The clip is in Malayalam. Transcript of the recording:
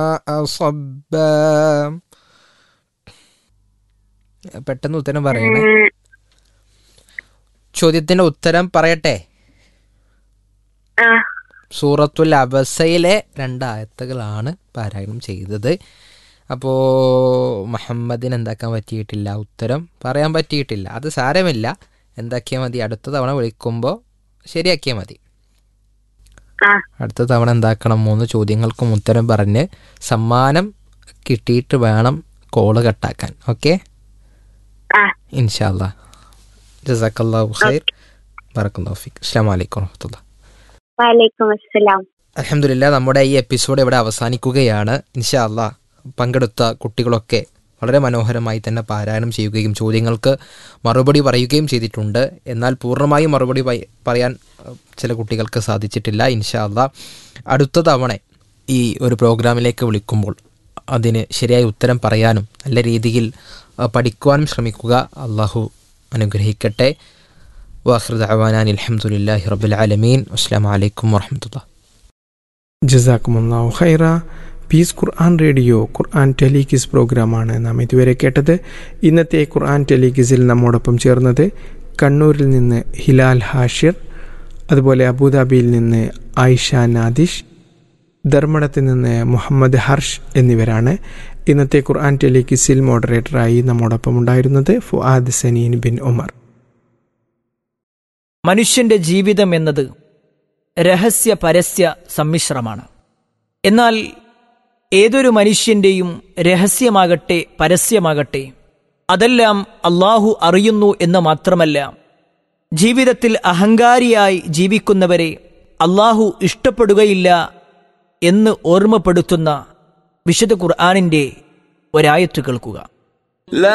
صبا പെട്ടെന്ന് ഉത്തരം പറയണേ ഉം, ചോദ്യത്തിന്റെ ഉത്തരം പറയട്ടെ ആ സൂറത്തുൽ അബസയിലെ രണ്ട് ആയത്തുകളാണ് പാരായണം ചെയ്തത് അപ്പോൾ മുഹമ്മദിന് എന്താക്കാൻ പറ്റിയിട്ടില്ല ഉത്തരം പറയാൻ പറ്റിയിട്ടില്ല അത് സാരമില്ല എന്താക്കിയാൽ മതി അടുത്ത തവണ വിളിക്കുമ്പോൾ ശരിയാക്കിയാൽ മതി ആ അടുത്ത തവണ എന്താക്കണം മൂന്ന് ചോദ്യങ്ങൾക്കും ഉത്തരം പറഞ്ഞ് സമ്മാനം കിട്ടിയിട്ട് വേണം കോള് കട്ടാക്കാൻ ഓക്കെ ആ ഇൻഷാല്ലാ ജസാക്കല്ലാഹു ഖൈർ ബറക്കല്ലാഹു ഫിക് അസ്സാം വലൈക്കും വറഹമത്തുള്ള വലൈക്കും അസ്സലാം അലഹമില്ല നമ്മുടെ ഈ എപ്പിസോഡ് ഇവിടെ അവസാനിക്കുകയാണ് ഇൻഷാല്ല പങ്കെടുത്ത കുട്ടികളൊക്കെ വളരെ മനോഹരമായി തന്നെ പാരായണം ചെയ്യുകയും ചോദ്യങ്ങൾക്ക് മറുപടി പറയുകയും ചെയ്തിട്ടുണ്ട് എന്നാൽ പൂർണ്ണമായും മറുപടി പയ- പറയാൻ അഹ്, ചില കുട്ടികൾക്ക് സാധിച്ചിട്ടില്ല ഇൻഷാല്ല അടുത്ത തവണ ഈ ഒരു പ്രോഗ്രാമിലേക്ക് വിളിക്കുമ്പോൾ അതിന് ശരിയായ ഉത്തരം പറയാനും നല്ല രീതിയിൽ അഹ്, പഠിക്കുവാനും ശ്രമിക്കുക അള്ളാഹു അനുഗ്രഹിക്കട്ടെ വാഹൃദ് അവാനാൻ അലഹമുല്ലാഹി റബുൽ ആലമീൻ അസ്സാം വലൈക്കും വാഹമത്തുള്ള ജസാക്കുമുല്ലാഹു ഖൈറ പീസ് ഖുർആൻ റേഡിയോ ഖുർആൻ ടെലികിസ് പ്രോഗ്രാമാണ് നാം ഇതുവരെ കേട്ടത് ഇന്നത്തെ ഖുർആൻ ടെലികിസിൽ നമ്മോടൊപ്പം ചേർന്നത് കണ്ണൂരിൽ നിന്ന് ഹിലാൽ ഹാഷിർ അതുപോലെ അബുദാബിയിൽ നിന്ന് ആയിഷ നാദിഷ് ധർമ്മടത്ത് നിന്ന് മുഹമ്മദ് ഹർഷ് എന്നിവരാണ് ഇന്നത്തെ ഖുർആൻ ടെലികിസിൽ മോഡറേറ്ററായി നമ്മോടൊപ്പം ഉണ്ടായിരുന്നത് ഫുആദ് സനീൻ ബിൻ ഉമർ മനുഷ്യന്റെ ജീവിതം എന്നത് രഹസ്യ പരസ്യ സമ്മിശ്രമാണ് എന്നാൽ ഏതൊരു മനുഷ്യന്റെയും രഹസ്യമാകട്ടെ പരസ്യമാകട്ടെ അതെല്ലാം അള്ളാഹു അറിയുന്നു എന്ന് മാത്രമല്ല ജീവിതത്തിൽ അഹങ്കാരിയായി ജീവിക്കുന്നവരെ അള്ളാഹു ഇഷ്ടപ്പെടുകയില്ല എന്ന് ഓർമ്മപ്പെടുത്തുന്ന വിശുദ്ധ ഖുർആാനിൻ്റെ ഒരായത്ത് കേൾക്കുക